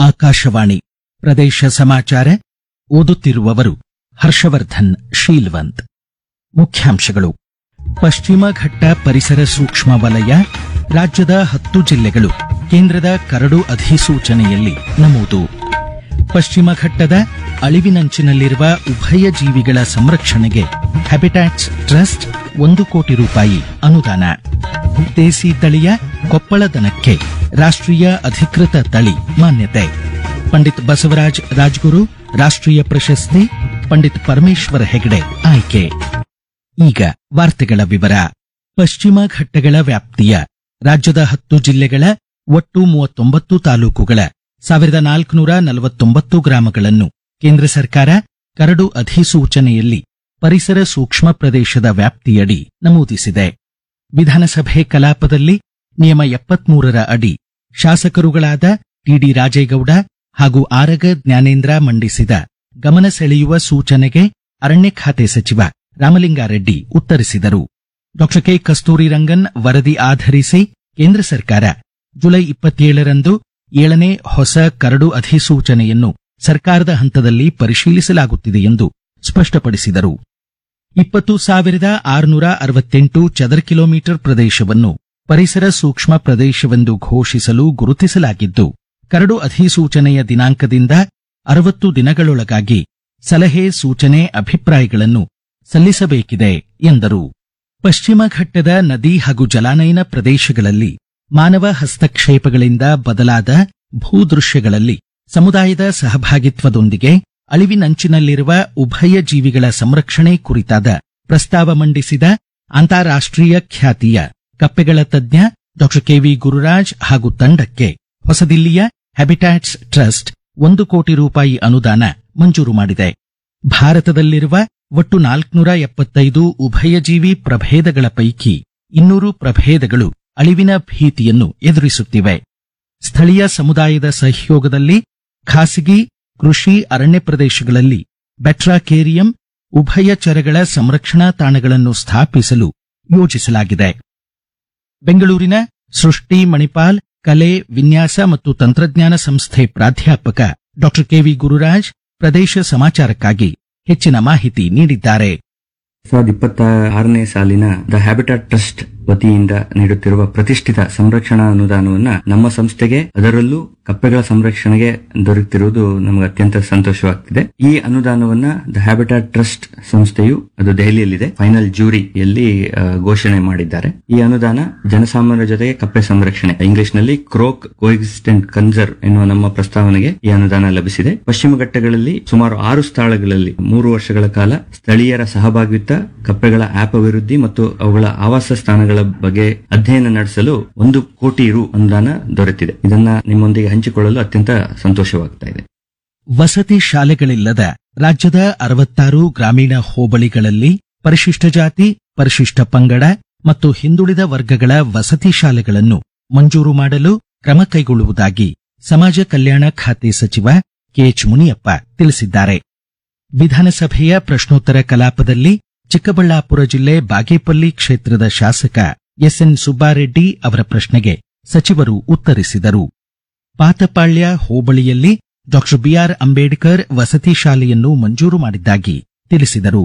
ಆಕಾಶವಾಣಿ ಪ್ರದೇಶ ಸಮಾಚಾರ ಓದುತ್ತಿರುವವರು ಹರ್ಷವರ್ಧನ್ ಶೀಲ್ವಂತ್ ಮುಖ್ಯಾಂಶಗಳು ಪಶ್ಚಿಮ ಘಟ್ಟ ಪರಿಸರ ಸೂಕ್ಷ್ಮ ವಲಯ ರಾಜ್ಯದ ಹತ್ತು ಜಿಲ್ಲೆಗಳು ಕೇಂದ್ರದ ಕರಡು ಅಧಿಸೂಚನೆಯಲ್ಲಿ ನಮೂದು ಪಶ್ಚಿಮ ಘಟ್ಟದ ಅಳಿವಿನಂಚಿನಲ್ಲಿರುವ ಉಭಯ ಜೀವಿಗಳ ಸಂರಕ್ಷಣೆಗೆ ಹ್ಯಾಬಿಟ್ಯಾಟ್ಸ್ ಟ್ರಸ್ಟ್ ಒಂದು ಕೋಟಿ ರೂಪಾಯಿ ಅನುದಾನ ದೇಸಿ ತಳಿಯ ಕೊಪ್ಪಳ ದನಕ್ಕೆ ರಾಷ್ಟ್ರೀಯ ಅಧಿಕೃತ ತಳಿ ಮಾನ್ಯತೆ ಪಂಡಿತ್ ಬಸವರಾಜ್ ರಾಜ್ಗುರು ರಾಷ್ಟ್ರೀಯ ಪ್ರಶಸ್ತಿ ಪಂಡಿತ್ ಪರಮೇಶ್ವರ ಹೆಗಡೆ ಆಯ್ಕೆ ಈಗ ವಾರ್ತೆಗಳ ವಿವರ ಪಶ್ಚಿಮ ಘಟ್ಟಗಳ ವ್ಯಾಪ್ತಿಯ ರಾಜ್ಯದ ಹತ್ತು ಜಿಲ್ಲೆಗಳ ಒಟ್ಟು ಮೂವತ್ತೊಂಬತ್ತು ತಾಲೂಕುಗಳ ಸಾವಿರದ ನಾಲ್ಕುನೂರ ನಲವತ್ತೊಂಬತ್ತು ಗ್ರಾಮಗಳನ್ನು ಕೇಂದ್ರ ಸರ್ಕಾರ ಕರಡು ಅಧಿಸೂಚನೆಯಲ್ಲಿ ಪರಿಸರ ಸೂಕ್ಷ್ಮ ಪ್ರದೇಶದ ವ್ಯಾಪ್ತಿಯಡಿ ನಮೂದಿಸಿದೆ ವಿಧಾನಸಭೆ ಕಲಾಪದಲ್ಲಿ ನಿಯಮ ಎಪ್ಪತ್ಮೂರರ ಅಡಿ ಶಾಸಕರುಗಳಾದ ಟಿಡಿ ರಾಜೇಗೌಡ ಹಾಗೂ ಆರಗ ಜ್ಞಾನೇಂದ್ರ ಮಂಡಿಸಿದ ಗಮನ ಸೆಳೆಯುವ ಸೂಚನೆಗೆ ಅರಣ್ಯ ಖಾತೆ ಸಚಿವ ರಾಮಲಿಂಗಾರೆಡ್ಡಿ ಉತ್ತರಿಸಿದರು ಡಾ ಕೆ ಕಸ್ತೂರಿ ರಂಗನ್ ವರದಿ ಆಧರಿಸಿ ಕೇಂದ್ರ ಸರ್ಕಾರ ಜುಲೈ ಇಪ್ಪತ್ತೇಳರಂದು ಏಳನೇ ಹೊಸ ಕರಡು ಅಧಿಸೂಚನೆಯನ್ನು ಸರ್ಕಾರದ ಹಂತದಲ್ಲಿ ಪರಿಶೀಲಿಸಲಾಗುತ್ತಿದೆ ಎಂದು ಸ್ಪಷ್ಟಪಡಿಸಿದರು ಇಪ್ಪತ್ತು ಸಾವಿರದ ಆರುನೂರ ಅರವತ್ತೆಂಟು ಚದರ ಕಿಲೋಮೀಟರ್ ಪ್ರದೇಶವನ್ನು ಪರಿಸರ ಸೂಕ್ಷ್ಮ ಪ್ರದೇಶವೆಂದು ಘೋಷಿಸಲು ಗುರುತಿಸಲಾಗಿದ್ದು ಕರಡು ಅಧಿಸೂಚನೆಯ ದಿನಾಂಕದಿಂದ ಅರವತ್ತು ದಿನಗಳೊಳಗಾಗಿ ಸಲಹೆ ಸೂಚನೆ ಅಭಿಪ್ರಾಯಗಳನ್ನು ಸಲ್ಲಿಸಬೇಕಿದೆ ಎಂದರು ಪಶ್ಚಿಮ ಘಟ್ಟದ ನದಿ ಹಾಗೂ ಜಲಾನಯನ ಪ್ರದೇಶಗಳಲ್ಲಿ ಮಾನವ ಹಸ್ತಕ್ಷೇಪಗಳಿಂದ ಬದಲಾದ ಭೂದೃಶ್ಯಗಳಲ್ಲಿ ಸಮುದಾಯದ ಸಹಭಾಗಿತ್ವದೊಂದಿಗೆ ಅಳಿವಿನಂಚಿನಲ್ಲಿರುವ ಉಭಯ ಜೀವಿಗಳ ಸಂರಕ್ಷಣೆ ಕುರಿತಾದ ಪ್ರಸ್ತಾವ ಮಂಡಿಸಿದ ಅಂತಾರಾಷ್ಟ್ರೀಯ ಖ್ಯಾತಿಯ ಕಪ್ಪೆಗಳ ತಜ್ಞ ಡಾ ಕೆವಿ ಗುರುರಾಜ್ ಹಾಗೂ ತಂಡಕ್ಕೆ ಹೊಸದಿಲ್ಲಿಯ ಹ್ಯಾಬಿಟ್ಯಾಟ್ಸ್ ಟ್ರಸ್ಟ್ ಒಂದು ಕೋಟಿ ರೂಪಾಯಿ ಅನುದಾನ ಮಂಜೂರು ಮಾಡಿದೆ ಭಾರತದಲ್ಲಿರುವ ಒಟ್ಟು ನಾಲ್ಕುನೂರ ಎಪ್ಪತ್ತೈದು ಉಭಯಜೀವಿ ಪ್ರಭೇದಗಳ ಪೈಕಿ ಇನ್ನೂರು ಪ್ರಭೇದಗಳು ಅಳಿವಿನ ಭೀತಿಯನ್ನು ಎದುರಿಸುತ್ತಿವೆ ಸ್ಥಳೀಯ ಸಮುದಾಯದ ಸಹಯೋಗದಲ್ಲಿ ಖಾಸಗಿ ಕೃಷಿ ಅರಣ್ಯ ಪ್ರದೇಶಗಳಲ್ಲಿ ಬೆಟ್ರಾಕೇರಿಯಂ ಉಭಯಚರಗಳ ಸಂರಕ್ಷಣಾ ತಾಣಗಳನ್ನು ಸ್ಥಾಪಿಸಲು ಯೋಜಿಸಲಾಗಿದೆ ಬೆಂಗಳೂರಿನ ಸೃಷ್ಟಿ ಮಣಿಪಾಲ್ ಕಲೆ ವಿನ್ಯಾಸ ಮತ್ತು ತಂತ್ರಜ್ಞಾನ ಸಂಸ್ಥೆ ಪ್ರಾಧ್ಯಾಪಕ ಡಾ ಕೆವಿ ಗುರುರಾಜ್ ಪ್ರದೇಶ ಸಮಾಚಾರಕ್ಕಾಗಿ ಹೆಚ್ಚಿನ ಮಾಹಿತಿ ನೀಡಿದ್ದಾರೆ ಸಾವಿರದ ಇಪ್ಪತ್ತ ಆರನೇ ಸಾಲಿನ ದ ಹ್ಯಾಬಿಟಾಟ್ ಟ್ರಸ್ಟ್ ವತಿಯಿಂದ ನೀಡುತ್ತಿರುವ ಪ್ರತಿಷ್ಠಿತ ಸಂರಕ್ಷಣಾ ಅನುದಾನವನ್ನ ನಮ್ಮ ಸಂಸ್ಥೆಗೆ ಅದರಲ್ಲೂ ಕಪ್ಪೆಗಳ ಸಂರಕ್ಷಣೆಗೆ ದೊರೆಯುತ್ತಿರುವುದು ನಮಗೆ ಅತ್ಯಂತ ಸಂತೋಷವಾಗ್ತಿದೆ ಈ ಅನುದಾನವನ್ನ ದ ಹ್ಯಾಬಿಟಾಟ್ ಟ್ರಸ್ಟ್ ಸಂಸ್ಥೆಯು ಅದು ದೆಹಲಿಯಲ್ಲಿದೆ ಫೈನಲ್ ಜೂರಿಯಲ್ಲಿ ಆ, ಘೋಷಣೆ ಮಾಡಿದ್ದಾರೆ ಈ ಅನುದಾನ ಜನಸಾಮಾನ್ಯರ ಜೊತೆಗೆ ಕಪ್ಪೆ ಸಂರಕ್ಷಣೆ ಇಂಗ್ಲಿಷ್ ನಲ್ಲಿ ಕ್ರೋಕ್ ಕೋಎಕ್ಸಿಸ್ಟೆಂಟ್ ಕನ್ಸರ್ವ್ ಎನ್ನುವ ನಮ್ಮ ಪ್ರಸ್ತಾವನೆಗೆ ಈ ಅನುದಾನ ಲಭಿಸಿದೆ ಪಶ್ಚಿಮ ಘಟ್ಟಗಳಲ್ಲಿ ಸುಮಾರು ಆರು ಸ್ಥಳಗಳಲ್ಲಿ ಮೂರು ವರ್ಷಗಳ ಕಾಲ ಸ್ಥಳೀಯರ ಸಹಭಾಗಿತ್ವ ಕಪ್ಪೆಗಳ ಆಪ್ ಅಭಿವೃದ್ಧಿ ಮತ್ತು ಅವುಗಳ ಆವಾಸ ಸ್ಥಾನಗಳ ಬಗ್ಗೆ ಅಧ್ಯಯನ ನಡೆಸಲು ಒಂದು ಕೋಟಿ ರು ಅನುದಾನ ದೊರೆತಿದೆ ಇದನ್ನ ನಿಮ್ಮೊಂದಿಗೆ ಹಂಚಿಕೊಳ್ಳಲು ಅತ್ಯಂತ ಸಂತೋಷವಾಗ್ತಾ ಇದೆ ವಸತಿ ಶಾಲೆಗಳಿಲ್ಲದ ರಾಜ್ಯದ ಅರವತ್ತಾರು ಗ್ರಾಮೀಣ ಹೋಬಳಿಗಳಲ್ಲಿ ಪರಿಶಿಷ್ಟ ಜಾತಿ ಪರಿಶಿಷ್ಟ ಪಂಗಡ ಮತ್ತು ಹಿಂದುಳಿದ ವರ್ಗಗಳ ವಸತಿ ಶಾಲೆಗಳನ್ನು ಮಂಜೂರು ಮಾಡಲು ಕ್ರಮ ಕೈಗೊಳ್ಳುವುದಾಗಿ ಸಮಾಜ ಕಲ್ಯಾಣ ಖಾತೆ ಸಚಿವ ಕೆಎಚ್ ಮುನಿಯಪ್ಪ ತಿಳಿಸಿದ್ದಾರೆ ವಿಧಾನಸಭೆಯ ಪ್ರಶ್ನೋತ್ತರ ಕಲಾಪದಲ್ಲಿ ಚಿಕ್ಕಬಳ್ಳಾಪುರ ಜಿಲ್ಲೆ ಬಾಗೇಪಲ್ಲಿ ಕ್ಷೇತ್ರದ ಶಾಸಕ ಎಸ್ಎನ್ ಸುಬ್ಬಾರೆಡ್ಡಿ ಅವರ ಪ್ರಶ್ನೆಗೆ ಸಚಿವರು ಉತ್ತರಿಸಿದರು ಪಾತಪಾಳ್ಯ ಹೋಬಳಿಯಲ್ಲಿ ಡಾ ಬಿಆರ್ ಅಂಬೇಡ್ಕರ್ ವಸತಿ ಶಾಲೆಯನ್ನು ಮಂಜೂರು ಮಾಡಿದ್ದಾಗಿ ತಿಳಿಸಿದರು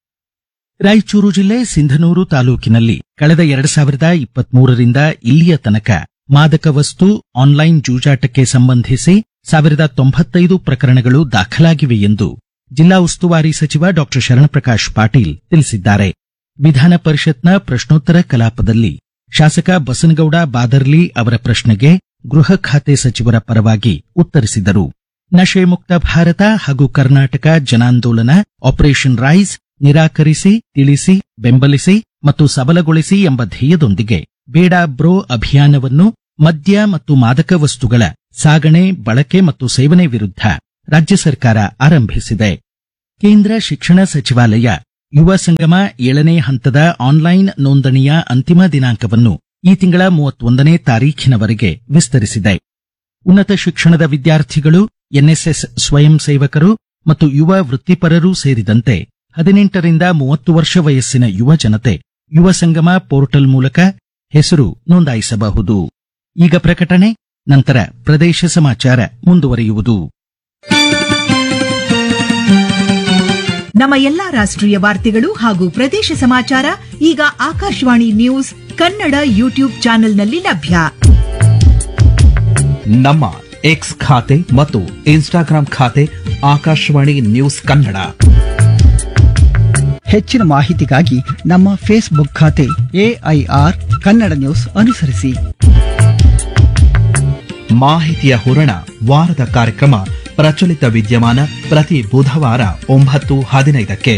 ರಾಯಚೂರು ಜಿಲ್ಲೆ ಸಿಂಧನೂರು ತಾಲೂಕಿನಲ್ಲಿ ಕಳೆದ ಎರಡು ಸಾವಿರದ ಇಪ್ಪತ್ಮೂರರಿಂದ ಇಲ್ಲಿಯ ತನಕ ಮಾದಕ ವಸ್ತು ಆನ್ಲೈನ್ ಜೂಜಾಟಕ್ಕೆ ಸಂಬಂಧಿಸಿ ಸಾವಿರದ ತೊಂಬತ್ತೈದು ಪ್ರಕರಣಗಳು ದಾಖಲಾಗಿವೆ ಎಂದು ಜಿಲ್ಲಾ ಉಸ್ತುವಾರಿ ಸಚಿವ ಡಾ ಶರಣಪ್ರಕಾಶ್ ಪಾಟೀಲ್ ತಿಳಿಸಿದ್ದಾರೆ ವಿಧಾನ ಪರಿಷತ್ನ ಪ್ರಶ್ನೋತ್ತರ ಕಲಾಪದಲ್ಲಿ ಶಾಸಕ ಬಸನಗೌಡ ಬಾದರ್ಲಿ ಅವರ ಪ್ರಶ್ನೆಗೆ ಗೃಹ ಖಾತೆ ಸಚಿವರ ಪರವಾಗಿ ಉತ್ತರಿಸಿದರು ನಶೆ ಮುಕ್ತ ಭಾರತ ಹಾಗೂ ಕರ್ನಾಟಕ ಜನಾಂದೋಲನ ಆಪರೇಷನ್ ರೈಸ್ ನಿರಾಕರಿಸಿ ತಿಳಿಸಿ ಬೆಂಬಲಿಸಿ ಮತ್ತು ಸಬಲಗೊಳಿಸಿ ಎಂಬ ಧ್ಯೇಯದೊಂದಿಗೆ ಬೇಡ ಬ್ರೋ ಅಭಿಯಾನವನ್ನು ಮದ್ಯ ಮತ್ತು ಮಾದಕ ವಸ್ತುಗಳ ಸಾಗಣೆ ಬಳಕೆ ಮತ್ತು ಸೇವನೆ ವಿರುದ್ಧ ರಾಜ್ಯ ಸರ್ಕಾರ ಆರಂಭಿಸಿದೆ ಕೇಂದ್ರ ಶಿಕ್ಷಣ ಸಚಿವಾಲಯ ಯುವ ಸಂಗಮ ಏಳನೇ ಹಂತದ ಆನ್ಲೈನ್ ನೋಂದಣಿಯ ಅಂತಿಮ ದಿನಾಂಕವನ್ನು ಈ ತಿಂಗಳ ಮೂವತ್ತೊಂದನೇ ತಾರೀಖಿನವರೆಗೆ ವಿಸ್ತರಿಸಿದೆ ಉನ್ನತ ಶಿಕ್ಷಣದ ವಿದ್ಯಾರ್ಥಿಗಳು ಎನ್ಎಸ್ಎಸ್ ಸ್ವಯಂ ಸೇವಕರು ಮತ್ತು ಯುವ ವೃತ್ತಿಪರರೂ ಸೇರಿದಂತೆ ಹದಿನೆಂಟರಿಂದ ಮೂವತ್ತು ವರ್ಷ ವಯಸ್ಸಿನ ಯುವ ಜನತೆ ಯುವ ಸಂಗಮ ಪೋರ್ಟಲ್ ಮೂಲಕ ಹೆಸರು ನೋಂದಾಯಿಸಬಹುದು ಈಗ ಪ್ರಕಟಣೆ ನಂತರ ಪ್ರದೇಶ ಸಮಾಚಾರ ಮುಂದುವರಿಯುವುದು ನಮ್ಮ ಎಲ್ಲಾ ರಾಷ್ಟ್ರೀಯ ವಾರ್ತೆಗಳು ಹಾಗೂ ಪ್ರದೇಶ ಸಮಾಚಾರ ಈಗ ಆಕಾಶವಾಣಿ ನ್ಯೂಸ್ ಕನ್ನಡ ಯೂಟ್ಯೂಬ್ ಚಾನೆಲ್ನಲ್ಲಿ ಲಭ್ಯ ನಮ್ಮ ಎಕ್ಸ್ ಖಾತೆ ಮತ್ತು ಇನ್ಸ್ಟಾಗ್ರಾಂ ಖಾತೆ ಆಕಾಶವಾಣಿ ನ್ಯೂಸ್ ಕನ್ನಡ ಹೆಚ್ಚಿನ ಮಾಹಿತಿಗಾಗಿ ನಮ್ಮ ಫೇಸ್ಬುಕ್ ಖಾತೆ ಎಐಆರ್ ಕನ್ನಡ ನ್ಯೂಸ್ ಅನುಸರಿಸಿ ಮಾಹಿತಿಯ ಹೂರಣ ವಾರದ ಕಾರ್ಯಕ್ರಮ ಪ್ರಚಲಿತ ವಿದ್ಯಮಾನ ಪ್ರತಿ ಬುಧವಾರ ಒಂಬತ್ತು ಹದಿನೈದಕ್ಕೆ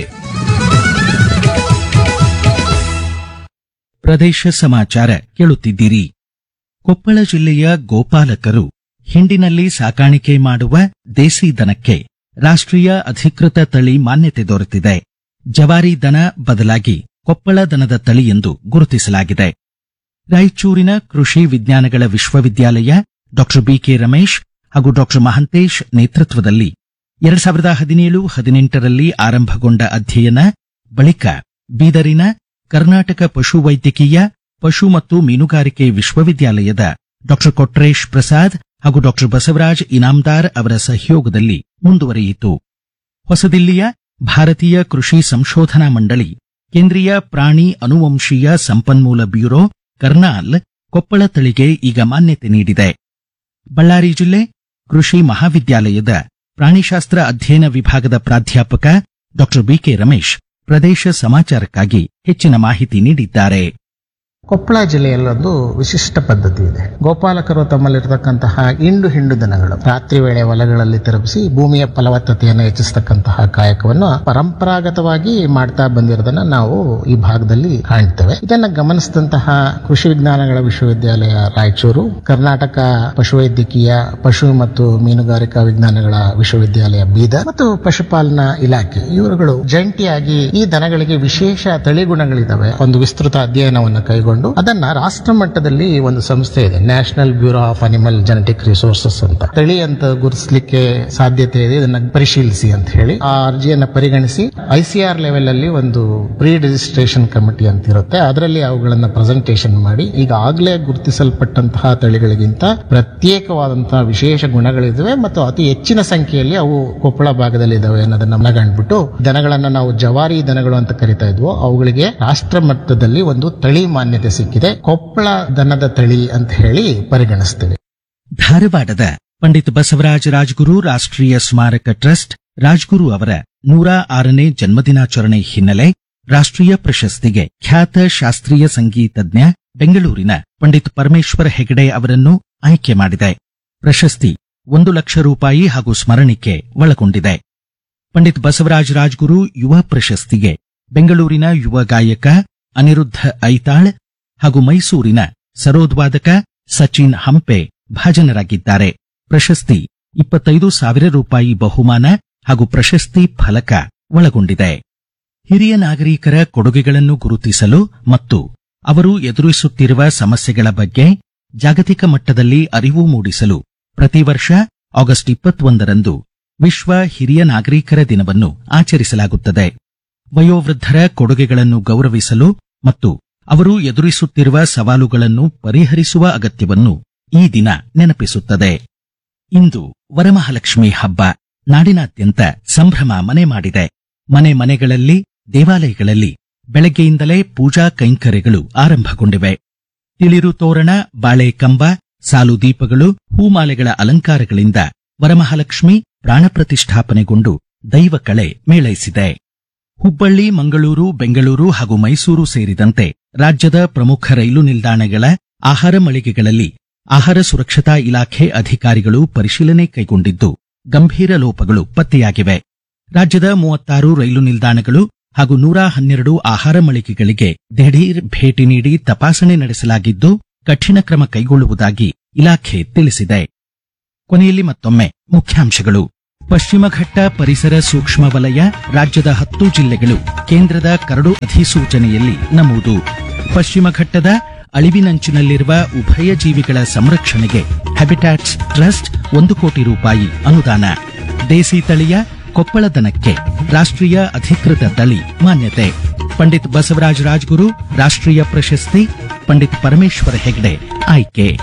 ಪ್ರದೇಶ ಸಮಾಚಾರ ಕೇಳುತ್ತಿದ್ದೀರಿ ಕೊಪ್ಪಳ ಜಿಲ್ಲೆಯ ಗೋಪಾಲಕರು ಹಿಂಡಿನಲ್ಲಿ ಸಾಕಾಣಿಕೆ ಮಾಡುವ ದೇಸಿ ದನಕ್ಕೆ ರಾಷ್ಟ್ರೀಯ ಅಧಿಕೃತ ತಳಿ ಮಾನ್ಯತೆ ದೊರೆತಿದೆ ಜವಾರಿ ದನ ಬದಲಾಗಿ ಕೊಪ್ಪಳ ದನದ ತಳಿ ಎಂದು ಗುರುತಿಸಲಾಗಿದೆ ರಾಯಚೂರಿನ ಕೃಷಿ ವಿಜ್ಞಾನಗಳ ವಿಶ್ವವಿದ್ಯಾಲಯ ಡಾ ಬಿಕೆ ರಮೇಶ್ ಹಾಗೂ ಡಾ ಮಹಂತೇಶ್ ನೇತೃತ್ವದಲ್ಲಿ ಎರಡ್ ಸಾವಿರದ ಹದಿನೇಳು ಹದಿನೆಂಟರಲ್ಲಿ ಆರಂಭಗೊಂಡ ಅಧ್ಯಯನ ಬಳಿಕ ಬೀದರಿನ ಕರ್ನಾಟಕ ಪಶುವೈದ್ಯಕೀಯ ಪಶು ಮತ್ತು ಮೀನುಗಾರಿಕೆ ವಿಶ್ವವಿದ್ಯಾಲಯದ ಡಾ ಕೊಟ್ರೇಶ್ ಪ್ರಸಾದ್ ಹಾಗೂ ಡಾ ಬಸವರಾಜ್ ಇನಾಮ್ದಾರ್ ಅವರ ಸಹಯೋಗದಲ್ಲಿ ಮುಂದುವರಿಯಿತು ಹೊಸದಿಲ್ಲಿಯ ಭಾರತೀಯ ಕೃಷಿ ಸಂಶೋಧನಾ ಮಂಡಳಿ ಕೇಂದ್ರೀಯ ಪ್ರಾಣಿ ಅನುವಂಶೀಯ ಸಂಪನ್ಮೂಲ ಬ್ಯೂರೋ ಕರ್ನಾಲ್ ಕೊಪ್ಪಳ ತಳಿಗೆ ಈಗ ಮಾನ್ಯತೆ ನೀಡಿದೆ ಬಳ್ಳಾರಿ ಜಿಲ್ಲೆ ಕೃಷಿ ಮಹಾವಿದ್ಯಾಲಯದ ಪ್ರಾಣಿಶಾಸ್ತ್ರ ಅಧ್ಯಯನ ವಿಭಾಗದ ಪ್ರಾಧ್ಯಾಪಕ ಡಾ ಬಿಕೆ ರಮೇಶ್ ಪ್ರದೇಶ ಸಮಾಚಾರಕ್ಕಾಗಿ ಹೆಚ್ಚಿನ ಮಾಹಿತಿ ನೀಡಿದ್ದಾರೆ ಕೊಪ್ಪಳ ಜಿಲ್ಲೆಯಲ್ಲೊಂದು ವಿಶಿಷ್ಟ ಪದ್ಧತಿ ಇದೆ ಗೋಪಾಲಕರು ತಮ್ಮಲ್ಲಿರತಕ್ಕಂತಹ ಇಂಡು ಹಿಂಡು ದನಗಳು ರಾತ್ರಿ ವೇಳೆ ಹೊಲಗಳಲ್ಲಿ ತಿರುಗಿಸಿ ಭೂಮಿಯ ಫಲವತ್ತತೆಯನ್ನು ಹೆಚ್ಚಿಸತಕ್ಕಂತಹ ಕಾಯಕವನ್ನು ಪರಂಪರಾಗತವಾಗಿ ಮಾಡ್ತಾ ಬಂದಿರೋದನ್ನ ನಾವು ಈ ಭಾಗದಲ್ಲಿ ಕಾಣ್ತೇವೆ ಇದನ್ನ ಗಮನಿಸಿದಂತಹ ಕೃಷಿ ವಿಜ್ಞಾನಗಳ ವಿಶ್ವವಿದ್ಯಾಲಯ ರಾಯಚೂರು ಕರ್ನಾಟಕ ಪಶುವೈದ್ಯಕೀಯ ಪಶು ಮತ್ತು ಮೀನುಗಾರಿಕಾ ವಿಜ್ಞಾನಗಳ ವಿಶ್ವವಿದ್ಯಾಲಯ ಬೀದರ್ ಮತ್ತು ಪಶುಪಾಲನಾ ಇಲಾಖೆ ಇವರುಗಳು ಜಂಟಿಯಾಗಿ ಈ ದನಗಳಿಗೆ ವಿಶೇಷ ತಳಿಗುಣಗಳಿದಾವೆ ಒಂದು ವಿಸ್ತೃತ ಅಧ್ಯಯನವನ್ನು ಕೈಗೊಂಡು ಅದನ್ನ ರಾಷ್ಟ್ರ ಮಟ್ಟದಲ್ಲಿ ಒಂದು ಸಂಸ್ಥೆ ಇದೆ national bureau of animal genetic resources ಅಂತ ತಳಿ ಅಂತ ಗುರುತಿಸಲಿಕ್ಕೆ ಸಾಧ್ಯತೆ ಇದೆ ಇದನ್ನ ಪರಿಶೀಲಿಸಿ ಅಂತ ಹೇಳಿ ಆ ಅರ್ಜಿಯನ್ನ ಪರಿಗಣಿಸಿ ಐಸಿಆರ್ ಲೆವೆಲ್ ಅಲ್ಲಿ ಒಂದು ಪ್ರೀ ರಿಜಿಸ್ಟ್ರೇಷನ್ ಕಮಿಟಿ ಅಂತ ಇರುತ್ತೆ ಅದರಲ್ಲಿ ಅವುಗಳನ್ನ ಪ್ರೆಸೆಂಟೇಷನ್ ಮಾಡಿ ಈಗಾಗಲೇ ಗುರುತಿಸಲ್ಪಟ್ಟಂತಹ ತಳಿಗಳಿಗಿಂತ ಪ್ರತ್ಯೇಕವಾದಂತಹ ವಿಶೇಷ ಗುಣಗಳಿದಾವೆ ಮತ್ತು ಅತಿ ಹೆಚ್ಚಿನ ಸಂಖ್ಯೆಯಲ್ಲಿ ಅವು ಕೊಪ್ಪಳ ಭಾಗದಲ್ಲಿ ಇದಾವೆ ಅನ್ನೋದನ್ನ ಮನಗಂಡ್ಬಿಟ್ಟು ದನಗಳನ್ನ ನಾವು ಜವಾರಿ ದನಗಳು ಅಂತ ಕರಿತಾ ಇದ್ವು ಅವುಗಳಿಗೆ ರಾಷ್ಟ್ರ ಮಟ್ಟದಲ್ಲಿ ಒಂದು ತಳಿ ಮಾನ್ಯತೆ ಸಿಕ್ಕಿದೆ ಕೊಪ್ಪಳ ದನದ ತಳಿ ಅಂತ ಹೇಳಿ ಪರಿಗಣಿಸ್ತೇವೆ ಧಾರವಾಡದ ಪಂಡಿತ್ ಬಸವರಾಜ ರಾಜ್ಗುರು ರಾಷ್ಟ್ರೀಯ ಸ್ಮಾರಕ ಟ್ರಸ್ಟ್ ರಾಜ್ಗುರು ಅವರ ನೂರ ಆರನೇ ಜನ್ಮದಿನಾಚರಣೆ ಹಿನ್ನೆಲೆ ರಾಷ್ಟ್ರೀಯ ಪ್ರಶಸ್ತಿಗೆ ಖ್ಯಾತ ಶಾಸ್ತ್ರೀಯ ಸಂಗೀತಜ್ಞ ಬೆಂಗಳೂರಿನ ಪಂಡಿತ್ ಪರಮೇಶ್ವರ ಹೆಗಡೆ ಅವರನ್ನು ಆಯ್ಕೆ ಮಾಡಿದೆ ಪ್ರಶಸ್ತಿ ಒಂದು ಲಕ್ಷ ರೂಪಾಯಿ ಹಾಗೂ ಸ್ಮರಣಿಕೆ ಒಳಗೊಂಡಿದೆ ಪಂಡಿತ್ ಬಸವರಾಜ ರಾಜ್ಗುರು ಯುವ ಪ್ರಶಸ್ತಿಗೆ ಬೆಂಗಳೂರಿನ ಯುವ ಗಾಯಕ ಅನಿರುದ್ಧ ಐತಾಳ್ ಹಾಗೂ ಮೈಸೂರಿನ ಸರೋದ್ವಾದಕ ಸಚಿನ್ ಹಂಪೆ ಭಾಜನರಾಗಿದ್ದಾರೆ ಪ್ರಶಸ್ತಿ ಇಪ್ಪತ್ತೈದು ಸಾವಿರ ರೂಪಾಯಿ ಬಹುಮಾನ ಹಾಗೂ ಪ್ರಶಸ್ತಿ ಫಲಕ ಒಳಗೊಂಡಿದೆ ಹಿರಿಯ ನಾಗರಿಕರ ಕೊಡುಗೆಗಳನ್ನು ಗುರುತಿಸಲು ಮತ್ತು ಅವರು ಎದುರಿಸುತ್ತಿರುವ ಸಮಸ್ಯೆಗಳ ಬಗ್ಗೆ ಜಾಗತಿಕ ಮಟ್ಟದಲ್ಲಿ ಅರಿವು ಮೂಡಿಸಲು ಪ್ರತಿ ವರ್ಷ ಆಗಸ್ಟ್ ಇಪ್ಪತ್ತೊಂದರಂದು ವಿಶ್ವ ಹಿರಿಯ ನಾಗರಿಕರ ದಿನವನ್ನು ಆಚರಿಸಲಾಗುತ್ತದೆ ವಯೋವೃದ್ಧರ ಕೊಡುಗೆಗಳನ್ನು ಗೌರವಿಸಲು ಮತ್ತು ಅವರು ಎದುರಿಸುತ್ತಿರುವ ಸವಾಲುಗಳನ್ನು ಪರಿಹರಿಸುವ ಅಗತ್ಯವನ್ನು ಈ ದಿನ ನೆನಪಿಸುತ್ತದೆ ಇಂದು ವರಮಹಾಲಕ್ಷ್ಮಿ ಹಬ್ಬ ನಾಡಿನಾದ್ಯಂತ ಸಂಭ್ರಮ ಮನೆ ಮಾಡಿದೆ ಮನೆ ಮನೆಗಳಲ್ಲಿ ದೇವಾಲಯಗಳಲ್ಲಿ ಬೆಳಗ್ಗೆಯಿಂದಲೇ ಪೂಜಾ ಕೈಂಕರ್ಯಗಳು ಆರಂಭಗೊಂಡಿವೆ ತಿಳಿರು ತೋರಣ ಬಾಳೆ ಕಂಬ ಸಾಲು ದೀಪಗಳು ಹೂಮಾಲೆಗಳ ಅಲಂಕಾರಗಳಿಂದ ವರಮಹಾಲಕ್ಷ್ಮಿ ಪ್ರಾಣ ಪ್ರತಿಷ್ಠಾಪನೆಗೊಂಡು ದೈವ ಕಳೆ ಮೇಳೈಸಿದೆ ಹುಬ್ಬಳ್ಳಿ ಮಂಗಳೂರು ಬೆಂಗಳೂರು ಹಾಗೂ ಮೈಸೂರು ಸೇರಿದಂತೆ ರಾಜ್ಯದ ಪ್ರಮುಖ ರೈಲು ನಿಲ್ದಾಣಗಳ ಆಹಾರ ಮಳಿಗೆಗಳಲ್ಲಿ ಆಹಾರ ಸುರಕ್ಷತಾ ಇಲಾಖೆ ಅಧಿಕಾರಿಗಳು ಪರಿಶೀಲನೆ ಕೈಗೊಂಡಿದ್ದು ಗಂಭೀರ ಲೋಪಗಳು ಪತ್ತೆಯಾಗಿವೆ ರಾಜ್ಯದ ಮೂವತ್ತಾರು ರೈಲು ನಿಲ್ದಾಣಗಳು ಹಾಗೂ ನೂರ ಹನ್ನೆರಡು ಆಹಾರ ಮಳಿಗೆಗಳಿಗೆ ದಿಢೀರ್ ಭೇಟಿ ನೀಡಿ ತಪಾಸಣೆ ನಡೆಸಲಾಗಿದ್ದು ಕಠಿಣ ಕ್ರಮ ಕೈಗೊಳ್ಳುವುದಾಗಿ ಇಲಾಖೆ ತಿಳಿಸಿದೆ ಕೊನೆಯಲ್ಲಿ ಮತ್ತೊಮ್ಮೆ ಮುಖ್ಯಾಂಶಗಳು ಪಶ್ಚಿಮ ಘಟ್ಟ ಪರಿಸರ ಸೂಕ್ಷ್ಮ ವಲಯ ರಾಜ್ಯದ ಹತ್ತು ಜಿಲ್ಲೆಗಳು ಕೇಂದ್ರದ ಕರಡು ಅಧಿಸೂಚನೆಯಲ್ಲಿ ನಮೂದು ಪಶ್ಚಿಮ ಘಟ್ಟದ ಅಳಿವಿನಂಚಿನಲ್ಲಿರುವ ಉಭಯ ಜೀವಿಗಳ ಸಂರಕ್ಷಣೆಗೆ ಹ್ಯಾಬಿಟ್ಯಾಟ್ಸ್ ಟ್ರಸ್ಟ್ ಒಂದು ಕೋಟಿ ರೂಪಾಯಿ ಅನುದಾನ ದೇಸಿ ತಳಿಯ ಕೊಪ್ಪಳ ದನಕ್ಕೆ ರಾಷ್ಟ್ರೀಯ ಅಧಿಕೃತ ತಳಿ ಮಾನ್ಯತೆ ಪಂಡಿತ್ ಬಸವರಾಜ ರಾಜ್ಗುರು ರಾಷ್ಟ್ರೀಯ ಪ್ರಶಸ್ತಿ ಪಂಡಿತ್ ಪರಮೇಶ್ವರ ಹೆಗ್ಡೆ ಆಯ್ಕೆ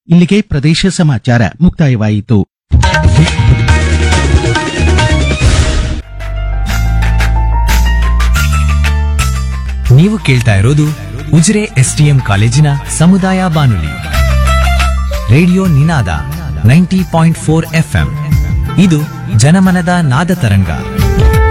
ಇಲ್ಲಿಗೆ ಪ್ರದೇಶ ಸಮಾಚಾರ ಮುಕ್ತಾಯವಾಯಿತು ನೀವು ಕೇಳ್ತಾ ಇರೋದು ಉಜಿರೆ ಎಸ್ಟಿಎಂ ಕಾಲೇಜಿನ ಸಮುದಾಯ ಬಾನುಲಿ radio Ninaada ninety point four FM ಇದು ಜನಮನದ ನಾದ ತರಂಗ